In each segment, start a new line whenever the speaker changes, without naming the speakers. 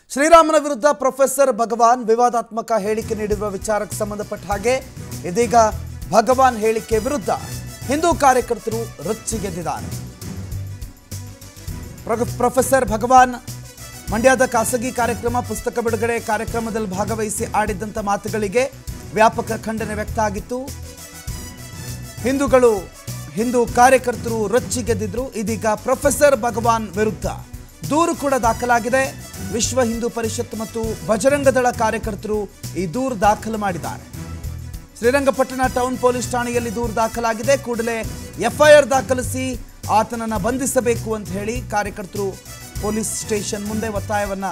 ಶ್ರೀರಾಮನ ವಿರುದ್ಧ ಪ್ರೊಫೆಸರ್ ಭಗವಾನ್ ವಿವಾದಾತ್ಮಕ ಹೇಳಿಕೆ ನೀಡಿರುವ ವಿಚಾರಕ್ಕೆ ಸಂಬಂಧಪಟ್ಟ ಹಾಗೆ ಇದೀಗ ಭಗವಾನ್ ಹೇಳಿಕೆ ವಿರುದ್ಧ ಹಿಂದೂ ಕಾರ್ಯಕರ್ತರು ರೊಚ್ಚಿಗೆದ್ದಿದ್ದಾರೆ ಪ್ರೊ- ಪ್ರೊಫೆಸರ್ ಭಗವಾನ್ ಮಂಡ್ಯದ ಖಾಸಗಿ ಕಾರ್ಯಕ್ರಮ ಪುಸ್ತಕ ಬಿಡುಗಡೆ ಕಾರ್ಯಕ್ರಮದಲ್ಲಿ ಭಾಗವಹಿಸಿ ಆಡಿದ್ದಂಥ ಮಾತುಗಳಿಗೆ ವ್ಯಾಪಕ ಖಂಡನೆ ವ್ಯಕ್ತ ಆಗಿತ್ತು ಹಿಂದೂಗಳು ಹಿಂದೂ ಕಾರ್ಯಕರ್ತರು ರೊಚ್ಚಿಗೆದ್ದಿದ್ರು ಇದೀಗ ಪ್ರೊಫೆಸರ್ ಭಗವಾನ್ ವಿರುದ್ಧ ದೂರು ಕೂಡ ದಾಖಲಾಗಿದೆ ವಿಶ್ವ ಹಿಂದೂ ಪರಿಷತ್ ಮತ್ತು ಬಜರಂಗದಳ ಕಾರ್ಯಕರ್ತರು ಈ ದೂರು ದಾಖಲು ಮಾಡಿದ್ದಾರೆ ಶ್ರೀರಂಗಪಟ್ಟಣ ಟೌನ್ ಪೊಲೀಸ್ ಠಾಣೆಯಲ್ಲಿ ದೂರು ದಾಖಲಾಗಿದೆ ಕೂಡಲೇ ಎಫ್ಐಆರ್ ದಾಖಲಿಸಿ ಆತನನ್ನ ಬಂಧಿಸಬೇಕು ಅಂತ ಹೇಳಿ ಕಾರ್ಯಕರ್ತರು ಪೊಲೀಸ್ ಸ್ಟೇಷನ್ ಮುಂದೆ ಒತ್ತಾಯವನ್ನ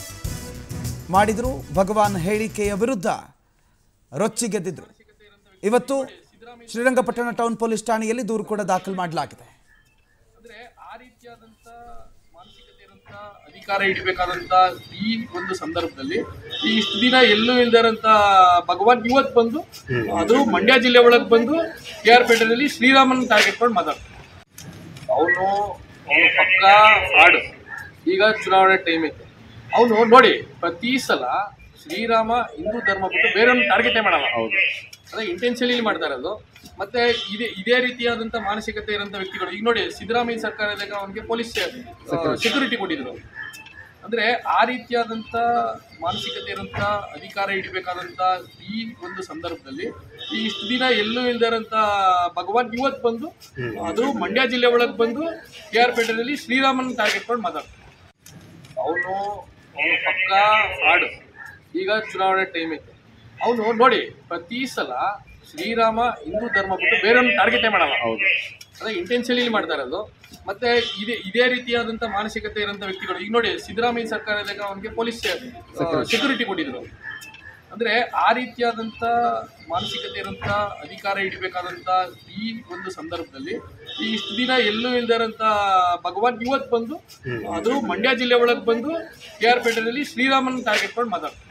ಮಾಡಿದ್ರು ಭಗವಾನ್ ಹೇಳಿಕೆಯ ವಿರುದ್ಧ ರೊಚ್ಚಿಗೆದ್ದಿದ್ರು ಇವತ್ತು ಶ್ರೀರಂಗಪಟ್ಟಣ ಟೌನ್ ಪೊಲೀಸ್ ಠಾಣೆಯಲ್ಲಿ ದೂರು ಕೂಡ ದಾಖಲು ಮಾಡಲಾಗಿದೆ
ಅಂದ್ರೆ ಆ ರೀತಿಯಾದಂತ ಮಾನಸಿಕತೆ ಇರುವಂತ ಅಧಿಕಾರ ಹಿಡಿಬೇಕಾದಂತ ಈ ಒಂದು ಸಂದರ್ಭದಲ್ಲಿ ಈ ಇಷ್ಟು ದಿನ ಎಲ್ಲೂ ಇಲ್ದಿರಂತ ಭಗವಾನ್ ಇವತ್ತು ಬಂದು ಅದು ಮಂಡ್ಯ ಜಿಲ್ಲೆ ಒಳಗೆ ಬಂದು ಕೆ ಆರ್ ಪೇಟೆಯಲ್ಲಿ ಶ್ರೀರಾಮನ್ ಟಾರ್ಗೆಟ್ ಮಾಡಿ ಮಾತಾಡ್ತಾರೆ ಅವನು ಅವನು ಪಕ್ಕ ಫ್ರಾಡ್ ಈಗ ಚುನಾವಣೆ ಟೈಮ್ ಐತೆ ಅವನು ನೋಡಿ ಪ್ರತಿ ಸಲ ಶ್ರೀರಾಮ ಹಿಂದೂ ಧರ್ಮ ಬಿಟ್ಟು ಬೇರೆಯವ್ರನ್ನ ಟಾರ್ಗೆಟೇ ಮಾಡಲ್ಲ ಹೌದು ಅದೇ ಇಂಟೆನ್ಷನಲಿ ಮಾಡ್ತಾ ಇರೋದು ಮತ್ತೆ ಇದೇ ಇದೇ ರೀತಿಯಾದಂಥ ಮಾನಸಿಕತೆ ಇರೋಂಥ ವ್ಯಕ್ತಿಗಳು ಈಗ ನೋಡಿ ಸಿದ್ದರಾಮಯ್ಯ ಸರ್ಕಾರ ಇದ್ದಾಗ ಅವನಿಗೆ ಪೊಲೀಸ್ ಸೆಕ್ಯೂರಿಟಿ ಕೊಟ್ಟಿದ್ರು ಅಂದ್ರೆ ಆ ರೀತಿಯಾದಂಥ ಮಾನಸಿಕತೆ ಇರೋಂಥ ಅಧಿಕಾರ ಹಿಡಿಬೇಕಾದಂಥ ಈ ಒಂದು ಸಂದರ್ಭದಲ್ಲಿ ಈ ಇಷ್ಟು ದಿನ ಎಲ್ಲೂ ಇಲ್ದಿರಂತ ಭಗವಾನ್ ಇವತ್ತು ಬಂದು ಅದು ಮಂಡ್ಯ ಜಿಲ್ಲೆ ಒಳಗೆ ಬಂದು ಕೆ ಆರ್ ಪೇಟೆಯಲ್ಲಿ ಶ್ರೀರಾಮನ್ ಟಾರ್ಗೆಟ್ ಮಾಡಿ ಮಾತಾಡ್ತಾರೆ ಅವನು ಅವನು ಪಕ್ಕ ಫ್ರಾಡ್ ಈಗ ಚುನಾವಣೆ ಟೈಮ್ ಐತೆ ಅವನು ನೋಡಿ ಪ್ರತಿ ಸಲ ಶ್ರೀರಾಮ ಹಿಂದೂ ಧರ್ಮ ಬಿಟ್ಟು ಬೇರೆಯವ್ರನ್ನ ಟಾರ್ಗೆಟೇ ಮಾಡಲ್ಲ ಹೌದು ಅದೇ ಇಂಟೆನ್ಷನಲಿ ಮಾಡ್ತಾ ಇರೋದು ಮತ್ತೆ ಇದೇ ಇದೇ ರೀತಿಯಾದಂಥ ಮಾನಸಿಕತೆ ಇರೋಂಥ ವ್ಯಕ್ತಿಗಳು ಈಗ ನೋಡಿ ಸಿದ್ದರಾಮಯ್ಯ ಸರ್ಕಾರ ಇದ್ದಾಗ ಅವನಿಗೆ ಪೊಲೀಸ್ ಸೆಕ್ಯೂರಿಟಿ ಕೊಟ್ಟಿದ್ರು ಅಂದ್ರೆ ಆ ರೀತಿಯಾದಂಥ ಮಾನಸಿಕತೆ ಇರೋಂಥ ಅಧಿಕಾರ ಹಿಡಿಬೇಕಾದಂಥ ಈ ಒಂದು ಸಂದರ್ಭದಲ್ಲಿ ಈ ಇಷ್ಟು ದಿನ ಎಲ್ಲೂ ಇಲ್ದಿರಂತ ಭಗವಾನ್ ಇವತ್ತು ಬಂದು ಅದು ಮಂಡ್ಯ ಜಿಲ್ಲೆ ಒಳಗೆ ಬಂದು ಕೆ ಆರ್ ಪೇಟೆಯಲ್ಲಿ ಶ್ರೀರಾಮನ್ ಟಾರ್ಗೆಟ್ ಮಾಡಿ ಮಾತಾಡ್ತಾರೆ